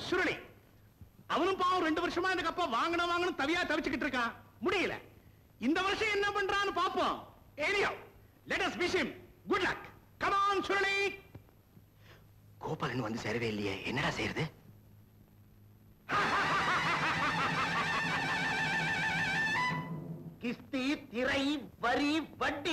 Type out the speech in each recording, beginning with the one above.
சுருளி அவனும் பாவம் ரெண்டு வருஷமா இந்த கப்ப வாங்கணும் வாங்கணும் தவியா தவிச்சுக்கிட்டு இருக்கான் முடியல இந்த வருஷம் என்ன பண்றான்னு பாப்போம் anyhow let us wish him good luck come on Suruli Gopalan வந்து சேரவே இல்லையே என்னடா செய்யறது கிஸ்தி திரை வரி வட்டி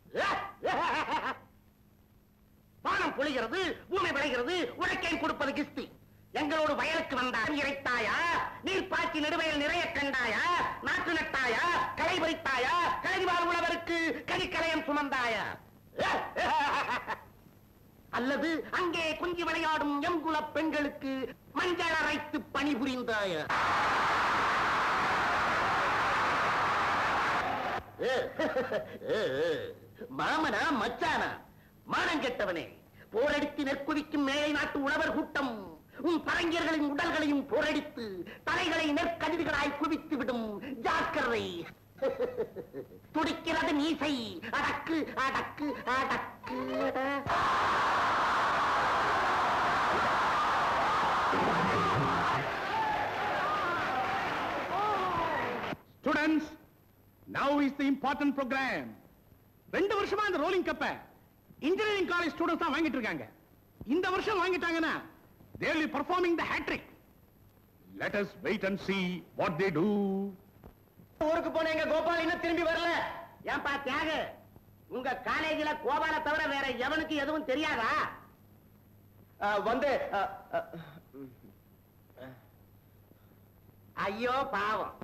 வானம் பொழிகிறது பூமி விளைகிறது உழைக்கேன் கொடுப்பது கிஸ்தி எங்களோடு வயலுக்கு வந்தாய் இறைத்தாயா நீர் பாய்ச்சி நெடுவயல் நிறைய கண்டாயா நாட்டு நட்டாயா களை பறித்தாயா கலைவாழ் உழவருக்கு கனிக்கலையம் சுமந்தாயா அல்லது அங்கே குஞ்சு விளையாடும் எங்குல பெண்களுக்கு மஞ்சள் அரைத்து பணிபுரிந்தாயா மாமனா மச்சானா மானம் கெட்டவனே போரடித்து நெற்குவிக்கும் மேலை நாட்டு உழவர் கூட்டம் உன் பரங்கியர்களின் உடல்களையும் போரடித்து தலைகளை நெற்கதிர்களாய் குவித்து விடும் ஜாக்கிரதை துடிக்கிறது மீசை அடக்கு அடக்கு அடக்கு students now is the important program ரெண்டு வருஷமா இந்த ரோலிங் கப்ப இன்ஜினியரிங் காலேஜ் ஸ்டூடெண்ட்ஸ் தான் வாங்கிட்டு இருக்காங்க இந்த வருஷம் வாங்கிட்டாங்கன்னா they will be performing the hat trick let us wait and see what they do ஊருக்கு போன எங்க கோபால் இன்னும் திரும்பி வரல ஏன்பா தியாக உங்க காலேஜில கோபால தவிர வேற எவனுக்கு எதுவும் தெரியாதா வந்து ஐயோ பாவம்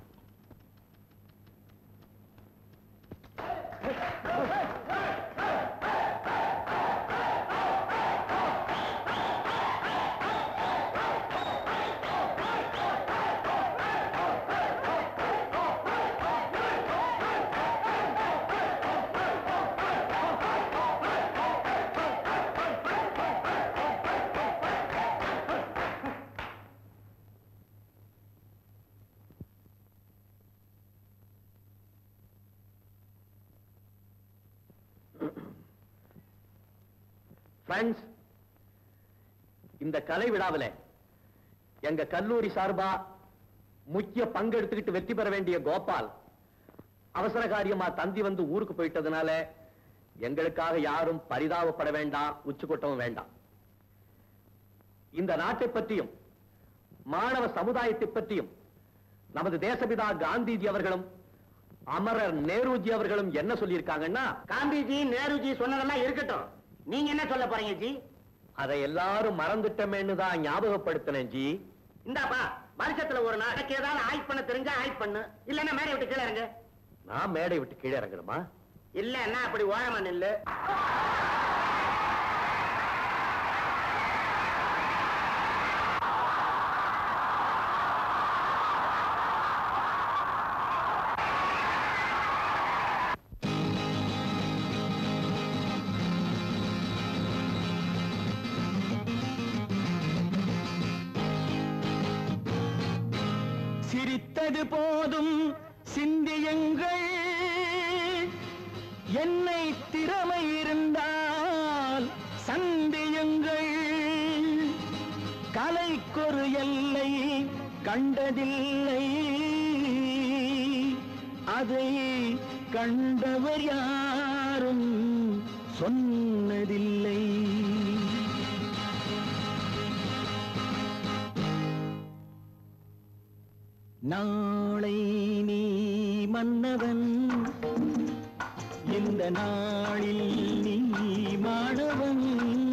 ஃப்ரெண்ட்ஸ் இந்த கலை விழாவில எங்க கல்லூரி சார்பா முக்கிய பங்கெடுத்துக்கிட்டு வெற்றி பெற வேண்டிய கோபால் அவசர காரியமா தந்தி வந்து ஊருக்கு போயிட்டதுனால எங்களுக்காக யாரும் பரிதாபப்பட வேண்டாம் உச்சு கொட்டவும் வேண்டாம் இந்த நாட்டை பற்றியும் மாணவ சமுதாயத்தை பற்றியும் நமது தேசபிதா காந்திஜி அவர்களும் அமரர் நேருஜி அவர்களும் என்ன சொல்லியிருக்காங்கன்னா காந்திஜி நேருஜி சொன்னதெல்லாம் இருக்கட்டும் நீங்க என்ன சொல்ல போறீங்க ஜி அதை எல்லாரும் மறந்துட்டமேன்னு தான் ஞாபகப்படுத்தினேன் ஜி இந்தாப்பா வருஷத்துல ஒரு நாளைக்கு ஏதாவது ஆய்ட் பண்ண தெரிஞ்சா ஆய்ட் பண்ணு இல்லன்னா மேடை விட்டு கீழே இறங்க நான் மேடை விட்டு கீழே இறங்கணுமா இல்லன்னா அப்படி ஓரமா நில்லு சிரித்தது போதும் சிந்தியுங்கள் என்னை திறமை இருந்தால் சந்தியுங்கள் கலைக்கொரு எல்லை கண்டதில்லை அதை கண்டவர் யாரும் சொன்னதில்லை நாளை நீ மன்னவன் இந்த நாளில் நீ மாணவன்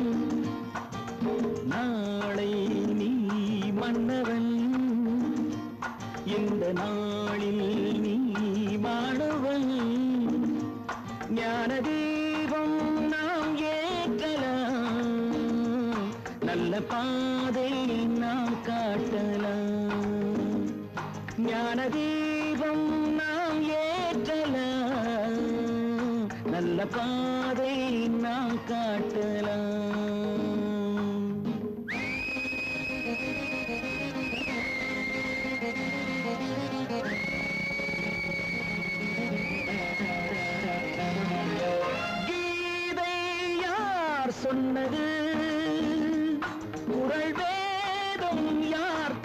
நாளை நீ மன்னவன் இந்த நாளில் நீ மாணவன் ஞான தீபம் நாம் ஏற்றலாம் நல்ல பாதை நாம் காட்டலாம் ஞான தீபம் நாம் ஏற்றலாம் நல்ல பாதை நாம் காட்டலாம் கீதை யார் சொன்னது குரல் வேதம் யார்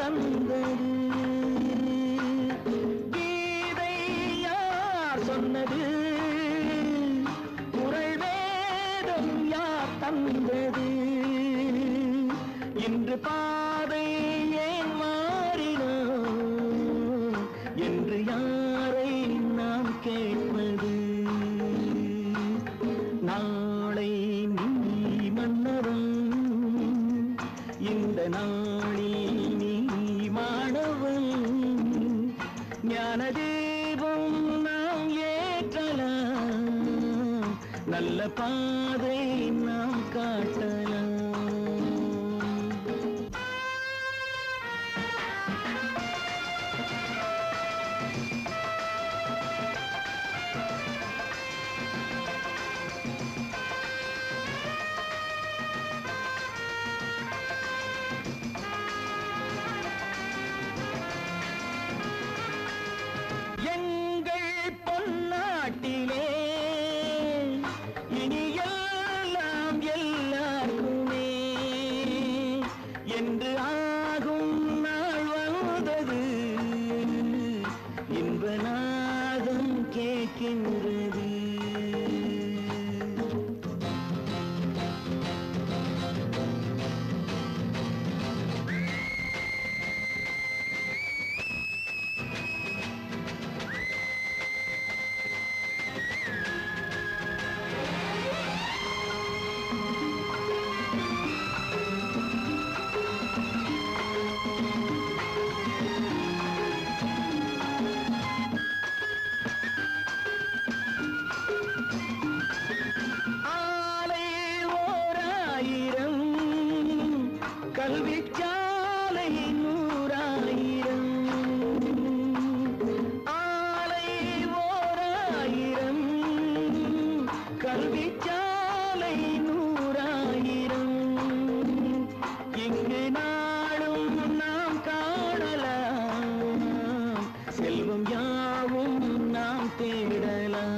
நல்ல பாதை நாம் காட்டலாம் எங்கள் பொன்னாட்டிலே இனி எல்லாம் எல்லாருக்குமே என்று ஆகும் நாள் வந்தது இன்ப நாதம் கேட்கின்றது ஆலை ஓராயிரம் கல்விச்சாலை நூறாயிரம் ஆலை ஓராயிரம் கல்விச்சாலை நூறாயிரம் இங்கு நாளும் நாம் காணலாம் செல்வம் யாவும் நாம் தேடலாம்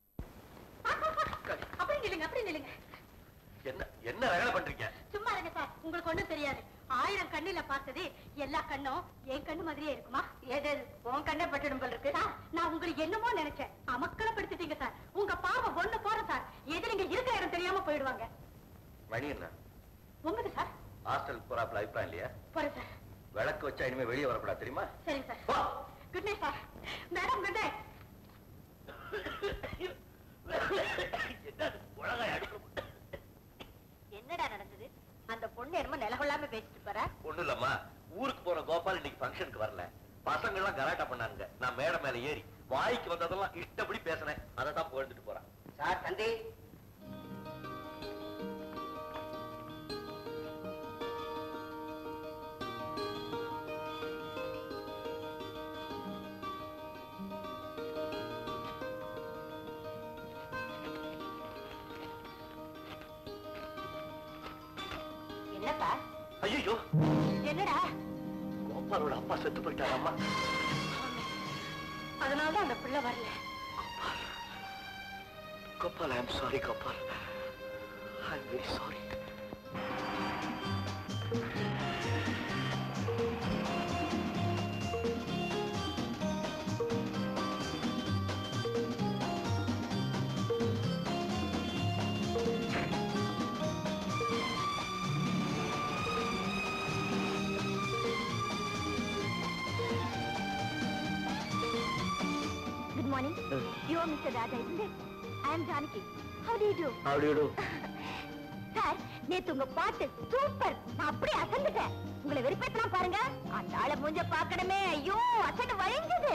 அப்படி நில்லுங்க அப்படி நில்லுங்க என்ன என்ன ரகலை பண்றீங்க சும்மா இருங்க சார் உங்களுக்கு ஒண்ணும் தெரியாது ஆயிரம் கண்ணுல பார்த்தது எல்லா கண்ணும் என் கண்ணு மாதிரியே இருக்குமா எது உன் கண்ணை பட்டுடும் போல இருக்கு சார் நான் உங்களுக்கு என்னமோ நினைச்சேன் அமக்கலப்படுத்திட்டீங்க சார் உங்க பாவம் ஒண்ணு போற சார் எது நீங்க இருக்கிற இடம் தெரியாம போயிடுவாங்க மணி என்ன உங்களுக்கு சார் ஹாஸ்டல் போறாப்புல அபிப்பிராயம் இல்லையா போறேன் சார் விளக்கு வச்சா இனிமே வெளியே வரக்கூடாது தெரியுமா சரிங்க சார் வா. Good night sir madam good night என்னடா நடந்தது அந்த பொண்ணு என்னமோ நிலகொள்ளாம பேசிட்டு போற ஒண்ணு இல்லம்மா ஊருக்கு போற கோபால் இன்னைக்கு ஃபங்க்ஷனுக்கு வரல பசங்க எல்லாம் கலாட்டா பண்ணாங்க நான் மேடை மேல ஏறி வாய்க்கு வந்ததெல்லாம் இஷ்டப்படி பேசினேன் அதை தான் புகழ்ந்துட்டு போறேன் சார் தந்தி என்னப்பா ஐயோ என்னடா கோபாலோட அப்பா செத்து போயிட்டாரு அம்மா அதனாலதான் அந்த பிள்ளை வரல Gopal I am sorry Gopal I am very sorry Good morning. You are Mr. Raja, isn't it? I am Janaki. How do you do? How do you do? Sir நேத்து உங்க பாட்டு சூப்பர் நான் அப்படியே அசந்துட்டேன் உங்களை வெறுப்பேத்தலாம் பாருங்க அந்த ஆளை மூஞ்ச பார்க்கணுமே ஐயோ அசடு வழிஞ்சது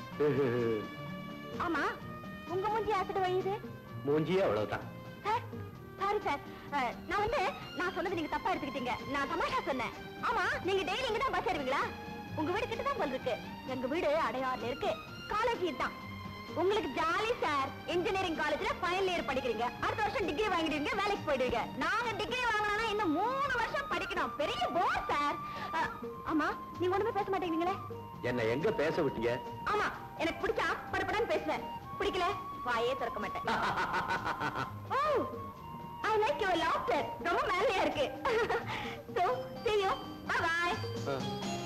ஆமா உங்க மூஞ்சி அசடு வழியுது மூஞ்சியே அவ்வளவுதான் சார் சாரி சார் அஹ், நான் வந்து நான் சொன்னது நீங்க தப்பா எடுத்துக்கிட்டீங்க நான் தமாஷா சொன்னேன் ஆமா நீங்க டெய்லி இங்க தான் பஸ் ஏறுவீங்களா உங்க வீடு கிட்ட தான் போல இருக்கு எங்க வீடு அடையாறுல இருக்கு காலேஜ் தான் உங்களுக்கு ஜாலி சார் இன்ஜினியரிங் காலேஜ்ல ஃபைனல் இயர் படிக்கிறீங்க அடுத்த வருஷம் டிகிரி வாங்கிடுவீங்க வேலைக்கு போயிடுவீங்க நாங்க டிகிரி வாங்கணும்னா இன்னும் மூணு வருஷம் படிக்கணும் பெரிய போர் சார் அஹ், ஆமா நீங்க ஒண்ணுமே பேச மாட்டேங்கிறீங்களே என்ன எங்க பேச விட்டீங்க ஆமா எனக்கு பிடிச்சா படப்படன்னு பேசுவேன் பிடிக்கல வாயே திறக்க மாட்டேன் ஓ ஐ லைக் யுவர் லாஃப்டர் ரொம்ப மேலையா இருக்கு so see you bye bye